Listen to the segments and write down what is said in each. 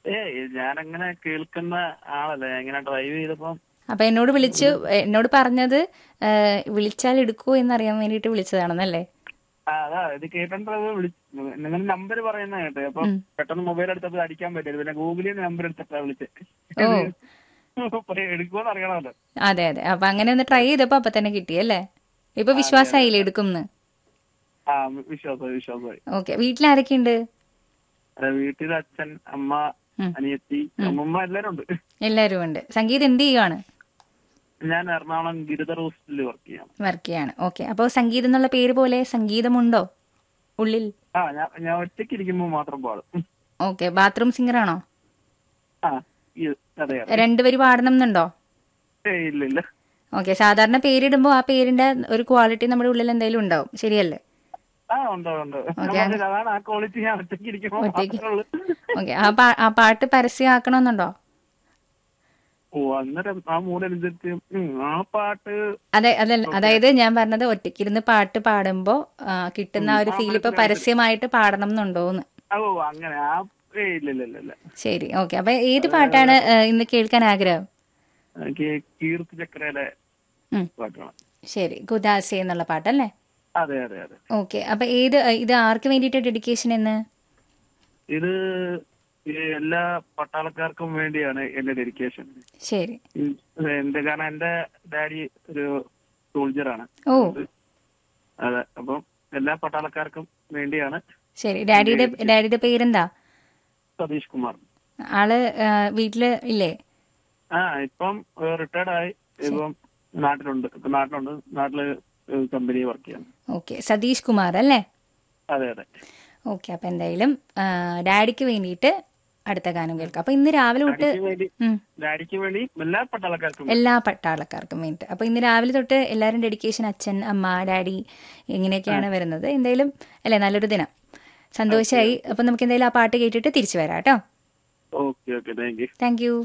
ഏയ് ഞാനങ്ങനെ കേൾക്കുന്ന ആളല്ല ഞാൻ ഇങ്ങനെ ഡ്രൈവ് ചെയ്തപ്പം അപ്പൊ എന്നോട് വിളിച്ചു എന്നോട് പറഞ്ഞത് ആ, വിളിച്ചാൽ എടുക്കൂ എന്നറിയാൻ വേണ്ടിയിട്ട് വിളിച്ചതാണെന്നല്ലേ ആ, അതാ ഇത് കേട്ടോണ്ടത് വിളിച്ചു നിങ്ങൾ നമ്പർ പറയുന്ന കേട്ടെ അപ്പൊ പെട്ടെന്ന് മൊബൈൽ എടുത്തപ്പോൾ അടിക്കാൻ പറ്റില്ല പിന്നെ ഗൂഗിളിൽ നമ്പർ എടുത്തിട്ടാ വിളിച്ചത് എടുക്കുമോന്ന് അറിയണമല്ലോ അതെ അതെ അപ്പൊ അങ്ങനെ ഒന്ന് ട്രൈ ചെയ്തപ്പോ അപ്പൊ തന്നെ കിട്ടിയല്ലേ ഇപ്പൊ വിശ്വാസമായില്ലേ എടുക്കുംന്ന് ആ വിശ്വാസമായി വിശ്വാസമായി ഓക്കെ വീട്ടിലാരൊക്കെയുണ്ട് അതെ, വീട്ടിൽ അച്ഛൻ അമ്മ ഉം. അനിയത്തി അമ്മമ്മ എല്ലാരും ഉണ്ട് എല്ലാരും ഉണ്ട് സംഗീതം എന്ത് ചെയ്യുവാണ് ഞാൻ എറണാകുളം ഗിരിധർ ഹോസ്പിറ്റലിൽ വർക്ക് ചെയ്യാം വർക്ക് ചെയ്യാണ് ഓക്കെ അപ്പോൾ സംഗീതം എന്നുള്ള പേര് പോലെ സംഗീതമുണ്ടോ ഉള്ളിൽ ആ ഞാൻ ഞാൻ ഒറ്റയ്ക്ക് ഇരിക്കുമ്പോൾ മാത്രം പാടും ഓക്കെ ബാത്റൂം സിംഗർ ആണോ ആ ഈ അതെ അതെ രണ്ടുപേര് പാടണം എന്നുണ്ടോ ഏയ് ഇല്ല ഇല്ല ഓക്കെ സാധാരണ പേരിടുമ്പോൾ ആ പേരിന്റെ ഒരു ക്വാളിറ്റി നമ്മുടെ ഉള്ളിൽ എന്തെങ്കിലും ഉണ്ടാവും ശരിയല്ലേ ആ ഉണ്ട് ഉണ്ട് ഞാൻ പറഞ്ഞില്ലേ, അതാണ് ആ ക്വാളിറ്റി ഞാൻ ഒറ്റയ്ക്ക് ഇരിക്കുമ്പോൾ ഒറ്റയ്ക്ക്. മാത്രമേ ഉള്ളൂ ഓക്കെ ആ പാ- ആ പാട്ട് പരസ്യമാക്കണമെന്നുണ്ടോ ഓ അന്നേരം ആ മൂലനുസരിച്ച് ഉം, ആ പാട്ട് അതെ അതല്ല അതായത് ഞാൻ പറഞ്ഞത് ഒറ്റയ്ക്കിരുന്ന് പാട്ട് പാടുമ്പോ ആ, കിട്ടുന്ന ആ ഒരു ഫീൽ ഇപ്പൊ പരസ്യമായിട്ട് പാടണം എന്നുണ്ടോന്ന് ഓ അങ്ങനെ ആ ഏയ് ഇല്ല ഇല്ല ഇല്ല ഇല്ല ശരി ഓക്കെ അപ്പൊ ഏത് പാട്ടാണ് ആ, ഇന്ന് കേൾക്കാൻ ആഗ്രഹം എനിക്ക് കീർത്തി ചക്രയിലെ ഉം. പാട്ടാണ് ശരി ഗുദാസെ എന്നുള്ള പാട്ടല്ലേ അതെ അതെ അതെ ഓക്കെ അപ്പൊ ഏത് ഇത് ആർക്ക് വേണ്ടിയിട്ട് ഡെഡിക്കേഷൻ എന്ന് ഇത് ഈ എല്ലാ പട്ടാളക്കാർക്കും വേണ്ടിയാണ് എന്റെ ഡെഡിക്കേഷൻ ശരി എന്റെ കാരണം എന്റെ ഡാഡി ഒരു സോൾജറാണ് ഓ അതെ അപ്പം എല്ലാ പട്ടാളക്കാർക്കും വേണ്ടിയാണ് ശരി ഡാഡിയുടെ ഡാഡിയുടെ പേരെന്താ സതീഷ് കുമാർ ആള് ആ, വീട്ടില് ഇല്ലേ ആ ഇപ്പം റിട്ടയർഡ് ആയി ഇപ്പം നാട്ടിലുണ്ട് ഇപ്പൊ നാട്ടിലുണ്ട് നാട്ടില് കമ്പനി വർക്ക് ചെയ്യാണ് ഓക്കെ സതീഷ് കുമാർ അല്ലേ അതെ അതെ ഓക്കെ അപ്പൊ എന്തായാലും ആ, ഡാഡിക്ക് വേണ്ടിയിട്ട് അടുത്ത ഗാനം കേൾക്കാം അപ്പൊ ഇന്ന് രാവിലെ തൊട്ട് ഡാഡിക്ക് വേണ്ടി ഉം, ഡാഡിക്ക് വേണ്ടി എല്ലാ പട്ടാളക്കാർക്കും വേണ്ടി. എല്ലാ പട്ടാളക്കാർക്കും വേണ്ടിയിട്ട് അപ്പൊ ഇന്ന് രാവിലെ തൊട്ട് എല്ലാവരും ഡെഡിക്കേഷൻ അച്ഛൻ അമ്മ ഡാഡി ഇങ്ങനെയൊക്കെയാണ് വരുന്നത് എന്തായാലും അല്ലേ നല്ലൊരു ദിനം സന്തോഷമായി അപ്പൊ നമുക്ക് എന്തായാലും ആ പാട്ട് കേട്ടിട്ട് തിരിച്ചു വരാം കേട്ടോ okay okay thank you thank you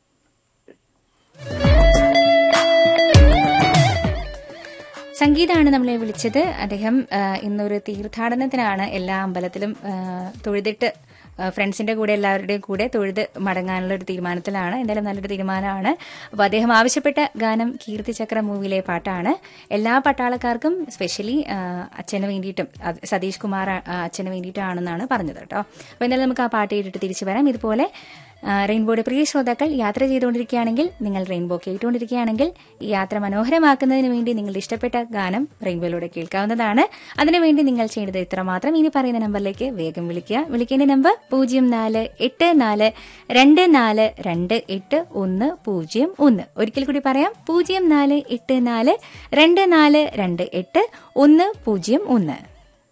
സംഗീതാണ് നമ്മളെ വിളിച്ചത് അദ്ദേഹം ആ, ഇന്നൊരു തീർത്ഥാടനത്തിനാണ് എല്ലാ അമ്പലത്തിലും ആ, തൊഴുതിട്ട് ആ, ഫ്രണ്ട്സിന്റെ കൂടെ എല്ലാവരുടെയും കൂടെ തൊഴുത് മടങ്ങാനുള്ള ഒരു തീരുമാനത്തിലാണ് എന്തായാലും നല്ലൊരു തീരുമാനമാണ് അപ്പോൾ അദ്ദേഹം ആവശ്യപ്പെട്ട ഗാനം കീർത്തിചക്ര മൂവിയിലെ പാട്ടാണ് എല്ലാ പട്ടാളക്കാർക്കും സ്പെഷ്യലി അച്ഛന് വേണ്ടിയിട്ടും അത് സതീഷ് കുമാർ ആ, അച്ഛന് വേണ്ടിയിട്ടാണെന്നാണ് പറഞ്ഞത് കേട്ടോ അപ്പോൾ എന്തായാലും നമുക്ക് ആ പാട്ട് കേട്ടിട്ട് തിരിച്ചു വരാം ഇതുപോലെ ആ, റെയിൻബോയുടെ പ്രിയ ശ്രോതാക്കൾ യാത്ര ചെയ്തുകൊണ്ടിരിക്കുകയാണെങ്കിൽ നിങ്ങൾ റെയിൻബോ കേട്ടുകൊണ്ടിരിക്കുകയാണെങ്കിൽ ഈ യാത്ര മനോഹരമാക്കുന്നതിന് വേണ്ടി നിങ്ങളുടെ ഇഷ്ടപ്പെട്ട ഗാനം റെയിൻബോയിലൂടെ കേൾക്കാവുന്നതാണ് അതിനുവേണ്ടി നിങ്ങൾ ചെയ്യേണ്ടത് ഇത്ര മാത്രം ഇനി പറയുന്ന നമ്പറിലേക്ക് വേഗം വിളിക്കുക വിളിക്കേണ്ട നമ്പർ പൂജ്യം നാല് എട്ട് നാല് രണ്ട് നാല് രണ്ട് എട്ട് ഒന്ന് പൂജ്യം ഒന്ന് ഒരിക്കൽ കൂടി പറയാം പൂജ്യം നാല് എട്ട് നാല് രണ്ട് നാല് രണ്ട് എട്ട് ഒന്ന് പൂജ്യം ഒന്ന്